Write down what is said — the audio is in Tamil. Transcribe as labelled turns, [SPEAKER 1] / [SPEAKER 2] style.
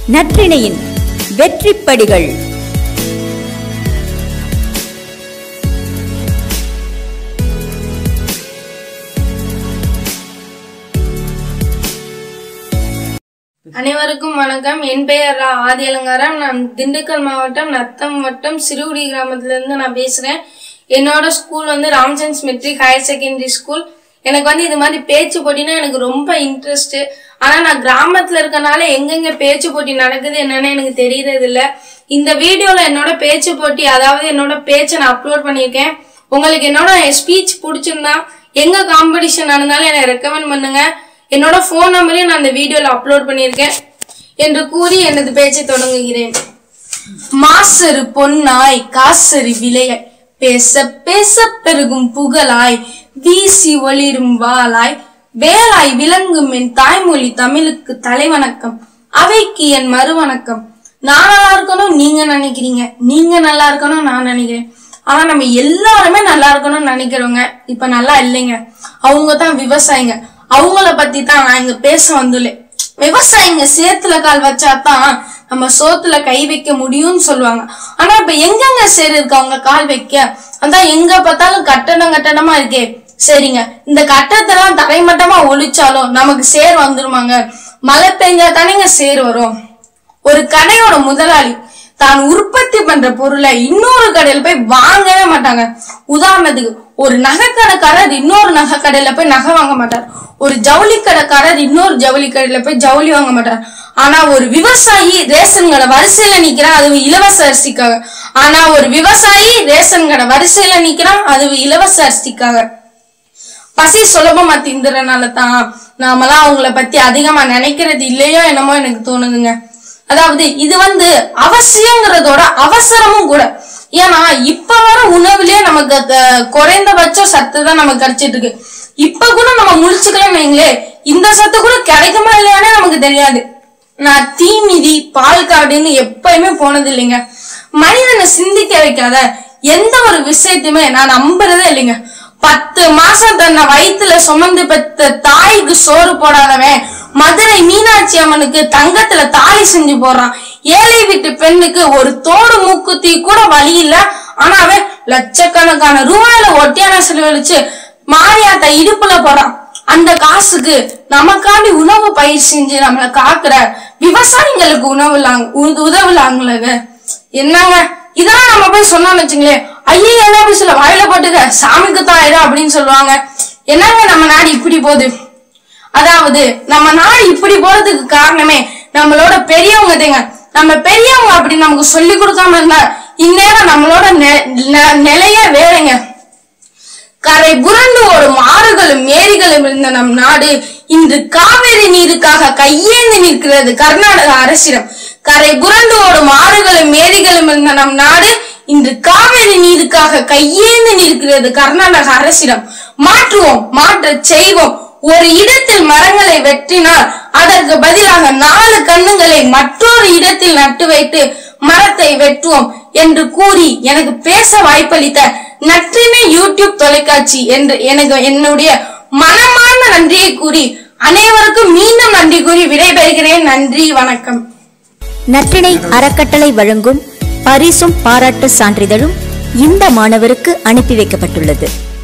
[SPEAKER 1] நற்றிணையின் வெற்றிப்படிகள்
[SPEAKER 2] அனைவருக்கும் வணக்கம் என் பெயர் ரா ஆதி அலங்காரம் நான் திண்டுக்கல் மாவட்டம் நத்தம் வட்டம் சிறுகுடி கிராமத்துல இருந்து நான் பேசுறேன் என்னோட ஸ்கூல் வந்து Ramsons matric higher secondary school எனக்கு வந்து இது மாதிரி பேச்சு போட்டினா எனக்கு ரொம்ப இன்ட்ரெஸ்ட் ஆனா நான் கிராமத்துல இருக்கனால எங்கெங்க பேச்சு போட்டி நடக்குது என்னன்னு எனக்கு தெரியறது இல்ல இந்த வீடியோல என்னோட பேச்சு போட்டி அதாவது என்னோட பேச்சை நான் அப்லோட் பண்ணியிருக்கேன் உங்களுக்கு என்னோட ஸ்பீச் பிடிச்சிருந்தா எங்க காம்படிஷன் நடந்தாலும் எனக்கு ரெக்கமெண்ட் பண்ணுங்க என்னோட ஃபோன் நம்பரையும் நான் இந்த வீடியோல அப்லோட் பண்ணியிருக்கேன் என்று கூறி எனது பேச்சை தொடங்குகிறேன் மாசரு பொன்னாய் காசரு விலையாய் பேச பேச பெருகும் புகழாய் வீசி ஒளிரும் வாளாய் வேலாய் விளங்கும் என் தாய்மொழி தமிழுக்கு தலைவணக்கம் அவைக்கு என் மறுவணக்கம் நான் நல்லா இருக்கணும் நீங்க நினைக்கிறீங்க நீங்க நல்லா இருக்கணும் நான் நினைக்கிறேன் ஆனா நம்ம எல்லாருமே நல்லா இருக்கணும்னு நினைக்கிறவங்க இப்ப நல்லா இல்லைங்க அவங்க தான் விவசாயிங்க அவங்கள பத்தி தான் நான் இங்க பேச வந்துள்ளேன் விவசாயிங்க சேத்துல கால் வச்சாதான் நம்ம சோத்துல கை வைக்க முடியும்னு சொல்லுவாங்க ஆனா இப்ப எங்கெங்க சேர் இருக்கு அவங்க கால் வைக்க அதான் எங்க பார்த்தாலும் கட்டணம் கட்டணமா இருக்கே சரிங்க இந்த கட்டத்தெல்லாம் தரைமட்டமா ஒழிச்சாலும் நமக்கு சேர் வந்துருமாங்க மழை பெஞ்சா தானேங்க சேர் வரும் ஒரு கடையோட முதலாளி தான் உற்பத்தி பண்ற பொருளை இன்னொரு கடையில போய் வாங்கவே மாட்டாங்க உதாரணத்துக்கு ஒரு நகை கடைக்காரர் இன்னொரு நகை கடையில போய் நகை வாங்க மாட்டார் ஒரு ஜவுளி கடைக்காரர் இன்னொரு ஜவுளி கடையில போய் ஜவுளி வாங்க மாட்டார் ஆனா ஒரு விவசாயி ரேஷன் கடை வரிசையில நிக்கிறான் அது இலவச அரிசிக்காக ஆனா ஒரு விவசாயி ரேஷன் கடை வரிசையில நிக்கிறான் அது இலவச அரிசிக்காக பசி சுலபமா திந்துறனால தான் நாமெல்லாம் அவங்கள பத்தி அதிகமா நினைக்கிறது இல்லையோ என்னமோ எனக்கு தோணுதுங்க அதாவது இது வந்து அவசியங்கிறதோட அவசரமும் கூட ஏன்னா இப்ப வர உணவுலயே நமக்கு அந்த குறைந்தபட்ச சத்து தான் நமக்கு கிடைச்சிட்டு இருக்கு இப்ப கூட நம்ம முழிச்சுக்கலாம் வைங்களே இந்த சத்து கூட கிடைக்குமா இல்லையானே நமக்கு தெரியாது நான் தீமிதி பால் காடுன்னு எப்பயுமே போனது இல்லைங்க மனிதனை சிந்திக்க வைக்காத எந்த ஒரு விஷயத்தையுமே நான் நம்புறதே இல்லைங்க பத்து மாசம் தன்னை வயித்துல சுமந்து பெத்த தாய்க்கு சோறு போடாதவன் மதுரை மீனாட்சி அம்மனுக்கு தங்கத்துல தாலி செஞ்சு போடுறான் ஏழை வீட்டு பெண்ணுக்கு ஒரு தோடு மூக்குத்தி கூட வழி இல்ல ஆனா அவன் லட்சக்கணக்கான ரூபாயில ஒட்டியான செலவழிச்சு மாரியாத்த இடுப்புல போறான் அந்த காசுக்கு நமக்காண்டி உணவு பயிர் செஞ்சு நம்மளை காக்குற விவசாயிங்களுக்கு உணவு உதவுலாங்களங்க என்னங்க இதெல்லாம் நம்ம போய் சொன்னோம்னு வச்சுங்களேன் ஐயோ என்ன பேசல வாயில போட்டுக்க சாமிக்கு தான் ஆயிரும் அப்படின்னு சொல்லுவாங்க என்னங்க நம்ம நாடு இப்படி போகுது அதாவது நம்ம நாடு இப்படி போறதுக்கு காரணமே நம்மளோட பெரியவங்க தேங்க நம்ம பெரியவங்க அப்படி நமக்கு சொல்லி கொடுக்காம இருந்தா இந்நேரம் நம்மளோட நிலைய வேறங்க கரை புரண்டு ஓடும் ஆறுகளும் ஏரிகளும் இருந்த நம் நாடு இன்று காவிரி நீருக்காக கையேந்தி நிற்கிறது கர்நாடக அரசிடம் கரை புரண்டு ஓடும் ஆறுகளும் ஏரிகளும் இருந்த நம் நாடு இன்று காவிரி நீருக்காக கையேந்தி நிற்கிறது கர்நாடக அரசிடம் மாற்றுவோம் மாற்ற செய்வோம் ஒரு இடத்தில் மரங்களை வெட்டினால் அதற்கு பதிலாக நாலு கண்ணுங்களை மற்றொரு இடத்தில் நட்டு வைத்து மரத்தை வெட்டுவோம் என்று கூறி எனக்கு பேச வாய்ப்பளித்த நற்றினை யூடியூப் தொலைக்காட்சி என்று எனக்கு என்னுடைய மனமார்ந்த நன்றியை கூறி அனைவருக்கும் மீண்டும் நன்றி கூறி விடைபெறுகிறேன் நன்றி வணக்கம்
[SPEAKER 1] நற்றிணை அறக்கட்டளை வழங்கும் பரிசும் பாராட்டு சான்றிதழும் இந்த மாணவருக்கு அனுப்பி வைக்கப்பட்டுள்ளது